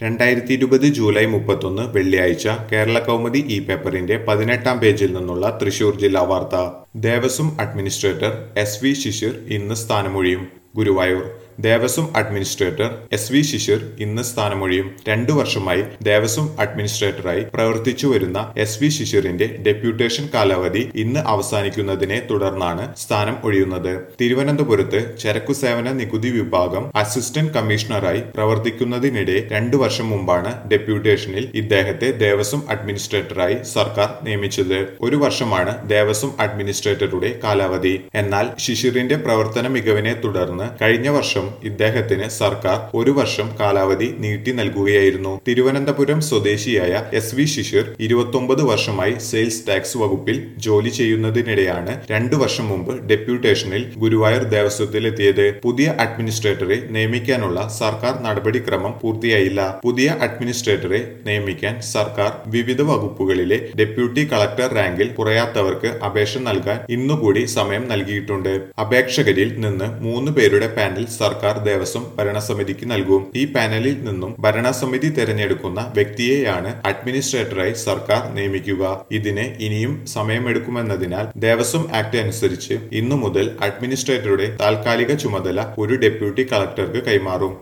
രണ്ടായിരത്തി ഇരുപത് ജൂലൈ മുപ്പത്തൊന്ന് വെള്ളിയാഴ്ച കേരള കൗമുദി ഇ പേപ്പറിന്റെ പതിനെട്ടാം പേജിൽ നിന്നുള്ള തൃശൂർ ജില്ലാ വാർത്ത Devaswom administrator S V Shishir ഇന്ന് സ്ഥാനമൊഴിയും Guruvayur Devaswom administrator S V Shishir ഇന്ന് സ്ഥാനമൊഴിയും രണ്ടു വർഷമായി ദേവസ്വം അഡ്മിനിസ്ട്രേറ്ററായി പ്രവർത്തിച്ചു വരുന്ന എസ് വി ശിശിറിന്റെ ഡെപ്യൂട്ടേഷൻ കാലാവധി ഇന്ന് അവസാനിക്കുന്നതിനെ തുടർന്നാണ് സ്ഥാനം ഒഴിയുന്നത് തിരുവനന്തപുരത്ത് ചരക്കു സേവന നികുതി വിഭാഗം അസിസ്റ്റന്റ് കമ്മീഷണറായി പ്രവർത്തിക്കുന്നതിനിടെ രണ്ടു വർഷം മുമ്പാണ് ഡെപ്യൂട്ടേഷനിൽ ഇദ്ദേഹത്തെ ദേവസ്വം അഡ്മിനിസ്ട്രേറ്ററായി സർക്കാർ നിയമിച്ചത് ഒരു വർഷമാണ് ദേവസ്വം അഡ്മിനിസ്ട്രേറ്ററുടെ കാലാവധി എന്നാൽ ശിശിറിന്റെ പ്രവർത്തന മികവിനെ തുടർന്ന് കഴിഞ്ഞ വർഷം ഇദ്ദേഹത്തിന് സർക്കാർ ഒരു വർഷം കാലാവധി നീട്ടി നൽകുകയായിരുന്നു തിരുവനന്തപുരം സ്വദേശിയായ എസ് വി ശിശിർ ഇരുപത്തൊമ്പത് വർഷമായി സെയിൽസ് ടാക്സ് വകുപ്പിൽ ജോലി ചെയ്യുന്നതിനിടെയാണ് രണ്ടു വർഷം മുമ്പ് ഡെപ്യൂട്ടേഷനിൽ ഗുരുവായൂർ ദേവസ്വത്തിലെത്തിയത് പുതിയ അഡ്മിനിസ്ട്രേറ്ററെ നിയമിക്കാനുള്ള സർക്കാർ നടപടിക്രമം പൂർത്തിയായില്ല പുതിയ അഡ്മിനിസ്ട്രേറ്ററെ നിയമിക്കാൻ സർക്കാർ വിവിധ വകുപ്പുകളിലെ ഡെപ്യൂട്ടി കളക്ടർ റാങ്കിൽ കുറയാത്തവർക്ക് അപേക്ഷ നൽകാൻ ഇന്നുകൂടി സമയം നൽകിയിട്ടുണ്ട് അപേക്ഷകരിൽ നിന്ന് മൂന്ന് പേരുടെ പാനൽ സർക്കാർ ദേവസ്വം ഭരണസമിതിക്ക് നൽകും ഈ പാനലിൽ നിന്നും ഭരണസമിതി തെരഞ്ഞെടുക്കുന്ന വ്യക്തിയെയാണ് അഡ്മിനിസ്ട്രേറ്ററായി സർക്കാർ നിയമിക്കുക ഇതിന് ഇനിയും സമയമെടുക്കുമെന്നതിനാൽ ദേവസ്വം ആക്ട് അനുസരിച്ച് ഇന്നു മുതൽ അഡ്മിനിസ്ട്രേറ്ററുടെ താൽക്കാലിക ചുമതല ഒരു ഡെപ്യൂട്ടി കളക്ടർക്ക് കൈമാറും